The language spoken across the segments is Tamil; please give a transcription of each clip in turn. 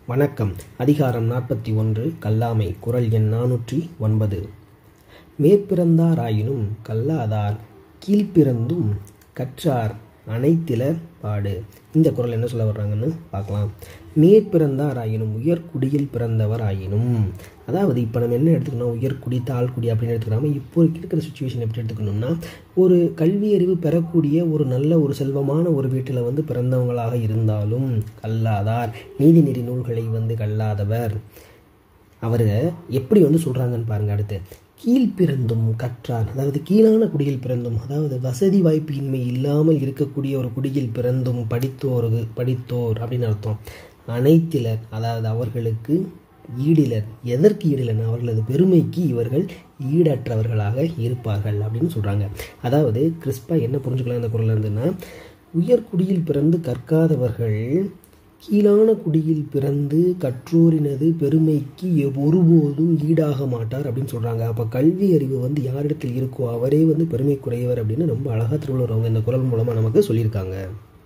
வணக்கம் அதிகாரம் நாற்பத்தி ஒன்று கல்லாமை குரல் எண் நானூற்றி ஒன்பது மேற்பிறந்தாராயினும் கல்லாதார் கீழ்ப்பிறந்தும் கற்றார் அனைத்திலர் பாடு இந்த குரல் என்ன சொல்ல வர்றாங்கன்னு பார்க்கலாம் மேற்பிறந்தார் ஆயினும் உயர்குடியில் பிறந்தவர் ஆயினும் அதாவது இப்போ நம்ம என்ன எடுத்துக்கணும் உயர்குடி தாழ்குடி அப்படின்னு எடுத்துக்கிறாம இப்போ இருக்கிற சுச்சுவேஷன் எப்படி எடுத்துக்கணும்னா ஒரு கல்வி அறிவு பெறக்கூடிய ஒரு நல்ல ஒரு செல்வமான ஒரு வீட்டில் வந்து பிறந்தவங்களாக இருந்தாலும் கல்லாதார் நீதிநெறி நூல்களை வந்து கல்லாதவர் அவர் எப்படி வந்து சொல்கிறாங்கன்னு பாருங்க அடுத்து கீழ் பிறந்தும் கற்றார் அதாவது கீழான குடியில் பிறந்தும் அதாவது வசதி வாய்ப்பின்மை இல்லாமல் இருக்கக்கூடிய ஒரு குடியில் பிறந்தும் படித்தோர் படித்தோர் அப்படின்னு அர்த்தம் அனைத்திலர் அதாவது அவர்களுக்கு ஈடிலர் எதற்கு ஈடிலர் அவர்களது பெருமைக்கு இவர்கள் ஈடற்றவர்களாக இருப்பார்கள் அப்படின்னு சொல்கிறாங்க அதாவது கிறிஸ்பா என்ன புரிஞ்சுக்கலாம் இந்த குரல் இருந்துன்னா உயர்குடியில் பிறந்து கற்காதவர்கள் கீழான குடியில் பிறந்து கற்றோரினது பெருமைக்கு ஒருபோதும் ஈடாக மாட்டார் அப்படின்னு சொல்கிறாங்க அப்போ கல்வி அறிவு வந்து யாரிடத்தில் இருக்கோ அவரே வந்து பெருமைக்குரியவர் அப்படின்னு ரொம்ப அழகாக திருவள்ளுவர் அவங்க இந்த குரல் மூலமாக நமக்கு சொல்லியிருக்காங்க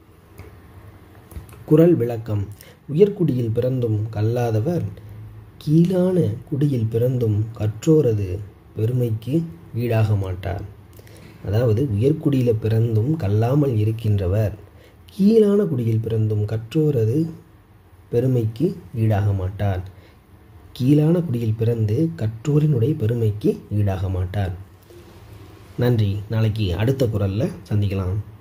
குரல் விளக்கம் உயர்குடியில் பிறந்தும் கல்லாதவர் கீழான குடியில் பிறந்தும் கற்றோரது பெருமைக்கு ஈடாக மாட்டார் அதாவது உயர்குடியில் பிறந்தும் கல்லாமல் இருக்கின்றவர் கீழான குடியில் பிறந்தும் கற்றோரது பெருமைக்கு ஈடாக மாட்டார் கீழான குடியில் பிறந்து கற்றோரினுடைய பெருமைக்கு ஈடாக மாட்டார் நன்றி நாளைக்கு அடுத்த குரலில் சந்திக்கலாம்